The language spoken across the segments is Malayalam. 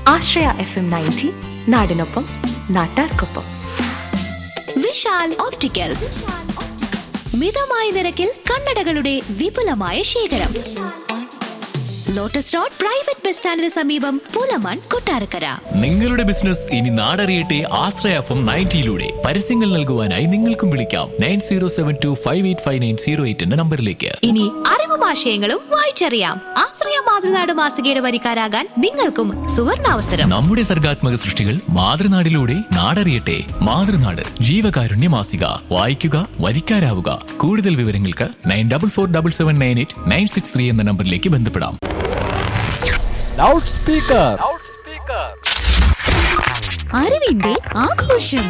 ആശ്രയ എഫ് എം നയൻറ്റി നാടിനൊപ്പം നാട്ടാർക്കൊപ്പം വിശാൽ ഓപ്റ്റിക്കൽസ് മിതമായ നിരക്കിൽ കണ്ണടകളുടെ വിപുലമായ ശേഖരം ലോട്ടസ് റോഡ് പ്രൈവറ്റ് ബസ് സ്റ്റാൻഡിന് സമീപം പുലമൺ കൊട്ടാരക്കര നിങ്ങളുടെ ബിസിനസ് ഇനി നാടറിയട്ടെ ആശ്രയ എഫ് എം നയൻറ്റിയിലൂടെ പരസ്യങ്ങൾ നൽകുവാനായി നിങ്ങൾക്കും വിളിക്കാം nine zero seven two five eight five nine zero eight എന്ന നമ്പറിലേക്ക് ഇനി അറിവും ആശയങ്ങളും വായിച്ചറിയാം ആശ്രയ മാതൃനാട് മാസികയുടെ വരിക്കാരാകാൻ നിങ്ങൾക്കും സുവർണാവസരം നമ്മുടെ സർഗാത്മക സൃഷ്ടികൾ മാതൃനാടിലൂടെ നാടറിയട്ടെ മാതൃനാട് ജീവകാരുണ്യ മാസിക വായിക്കുക വരിക്കാരാവുക കൂടുതൽ വിവരങ്ങൾക്ക് nine double four double seven nine eight nine six three എന്ന നമ്പറിലേക്ക് ബന്ധപ്പെടാം ലൗഡ് സ്പീക്കർ അറിവിന്റെ ആഘോഷം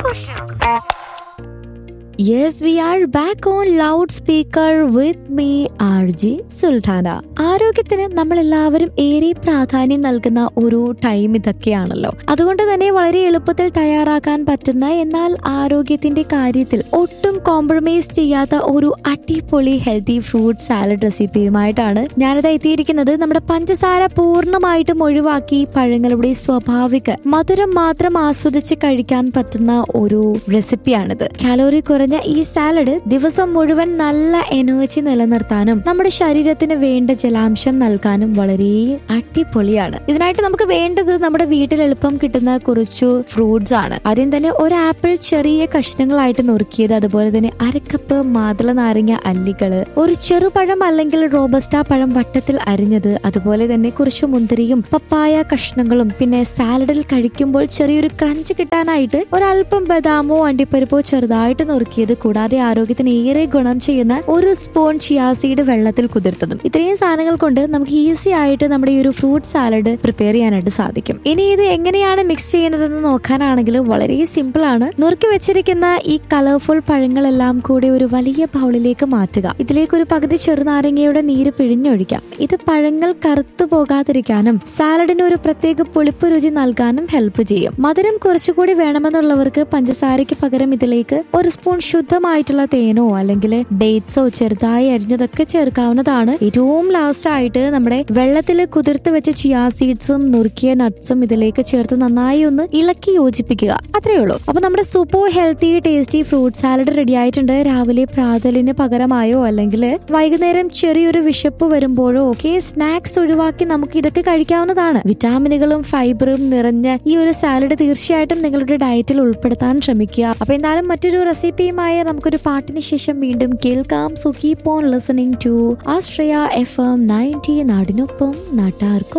Yes, we are back on loudspeaker with me, RJ Sultana ആരോഗ്യത്തിന് നമ്മൾ എല്ലാവരും ഏറെ പ്രാധാന്യം നൽകുന്ന ഒരു ടൈം ഇതൊക്കെയാണല്ലോ അതുകൊണ്ട് തന്നെ വളരെ എളുപ്പത്തിൽ തയ്യാറാക്കാൻ പറ്റുന്ന എന്നാൽ ആരോഗ്യത്തിന്റെ കാര്യത്തിൽ ഒട്ടും കോംപ്രമൈസ് ചെയ്യാത്ത ഒരു അടിപൊളി ഹെൽത്തി ഫ്രൂട്ട് സാലഡ് റെസിപ്പിയുമായിട്ടാണ് ഞാനിത് എത്തിയിരിക്കുന്നത് നമ്മുടെ പഞ്ചസാര പൂർണ്ണമായിട്ടും ഒഴിവാക്കി പഴങ്ങളുടെ സ്വാഭാവിക മധുരം മാത്രം ആസ്വദിച്ച് കഴിക്കാൻ പറ്റുന്ന ഒരു റെസിപ്പിയാണിത് കാലോറി കുറഞ്ഞ ഈ സാലഡ് ദിവസം മുഴുവൻ നല്ല എനർജി നിലനിർത്താനും നമ്മുടെ ശരീരത്തിന് വേണ്ട ജലാംശം നൽകാനും വളരെ അടിപൊളിയാണ് ഇതിനായിട്ട് നമുക്ക് വേണ്ടത് നമ്മുടെ വീട്ടിൽ എളുപ്പം കിട്ടുന്ന കുറച്ചു ഫ്രൂട്ട്സ് ആണ് ആദ്യം തന്നെ ഒരു ആപ്പിൾ ചെറിയ കഷ്ണങ്ങളായിട്ട് നുറുക്കിയത് അതുപോലെ തന്നെ അരക്കപ്പ് മാതള നാരങ്ങ അല്ലികള് ഒരു ചെറുപഴം അല്ലെങ്കിൽ റോബസ്റ്റ പഴം വട്ടത്തിൽ അരിഞ്ഞത് അതുപോലെ തന്നെ കുറച്ച് മുന്തിരിയും പപ്പായ കഷ്ണങ്ങളും പിന്നെ സാലഡിൽ കഴിക്കുമ്പോൾ ചെറിയൊരു ക്രഞ്ച് കിട്ടാനായിട്ട് ഒരല്പം ബദാമോ അണ്ടിപ്പരിപ്പോ ചെറുതായിട്ട് നുറുക്കിയത് കൂടാതെ ആരോഗ്യത്തിന് ഏറെ ഗുണം ചെയ്യുന്ന ഒരു സ്പൂൺ ചിയാസീഡ് വെള്ളത്തിൽ കുതിർത്തതും ഇത്രയും സാധനങ്ങൾ കൊണ്ട് നമുക്ക് ഈസി ആയിട്ട് നമ്മുടെ ഈ ഒരു ഫ്രൂട്ട് സാലഡ് പ്രിപ്പയർ ചെയ്യാനായിട്ട് സാധിക്കും ഇനി ഇത് എങ്ങനെയാണ് മിക്സ് ചെയ്യുന്നതെന്ന് നോക്കാനാണെങ്കിൽ വളരെ സിമ്പിൾ ആണ് നുറുക്കി വെച്ചിരിക്കുന്ന ഈ കളർഫുൾ പഴങ്ങളെല്ലാം കൂടി ഒരു വലിയ ബൗളിലേക്ക് മാറ്റുക ഇതിലേക്ക് ഒരു പകുതി ചെറുനാരങ്ങയുടെ നീര് പിഴിഞ്ഞൊഴിക്കാം ഇത് പഴങ്ങൾ കറുത്തു പോകാതിരിക്കാനും സാലഡിന് ഒരു പ്രത്യേക പുളിപ്പ് രുചി നൽകാനും ഹെൽപ്പ് ചെയ്യും മധുരം കുറച്ചുകൂടി വേണമെന്നുള്ളവർക്ക് പഞ്ചസാരയ്ക്ക് പകരം ഇതിലേക്ക് ഒരു സ്പൂൺ ശുദ്ധമായിട്ടുള്ള തേനോ അല്ലെങ്കിൽ ഡേറ്റ്സോ ചെറുതായി അരിഞ്ഞതൊക്കെ ചേർക്കാവുന്നതാണ് ഏറ്റവും ലാസ്റ്റ് ആയിട്ട് നമ്മുടെ വെള്ളത്തിൽ കുതിർത്ത് വെച്ച ചിയാ സീഡ്സും നുറുക്കിയ നട്ട്സും ഇതിലേക്ക് ചേർത്ത് നന്നായി ഒന്ന് ഇളക്കി യോജിപ്പിക്കുക അത്രേ ഉള്ളൂ അപ്പൊ നമ്മുടെ super healthy tasty fruit salad ready ആയിട്ടുണ്ട് രാവിലെ പ്രാതലിന് പകരമായോ അല്ലെങ്കിൽ വൈകുന്നേരം ചെറിയൊരു വിശപ്പ് വരുമ്പോഴോ ഒക്കെ സ്നാക്സ് ഒഴിവാക്കി നമുക്ക് ഇതൊക്കെ കഴിക്കാവുന്നതാണ് വിറ്റാമിനുകളും ഫൈബറും നിറഞ്ഞ ഈ ഒരു സാലഡ് തീർച്ചയായിട്ടും നിങ്ങളുടെ ഡയറ്റിൽ ഉൾപ്പെടുത്താൻ ശ്രമിക്കുക അപ്പൊ എന്തായാലും മറ്റൊരു റെസിപ്പിയുമായി നമുക്കൊരു പാട്ടിന് ശേഷം വീണ്ടും കേൾക്കാം so keep on listening to ആസ്ട്രിയ എഫ് എം നയൻറ്റി നാടിനൊപ്പം നാട്ടാർക്കും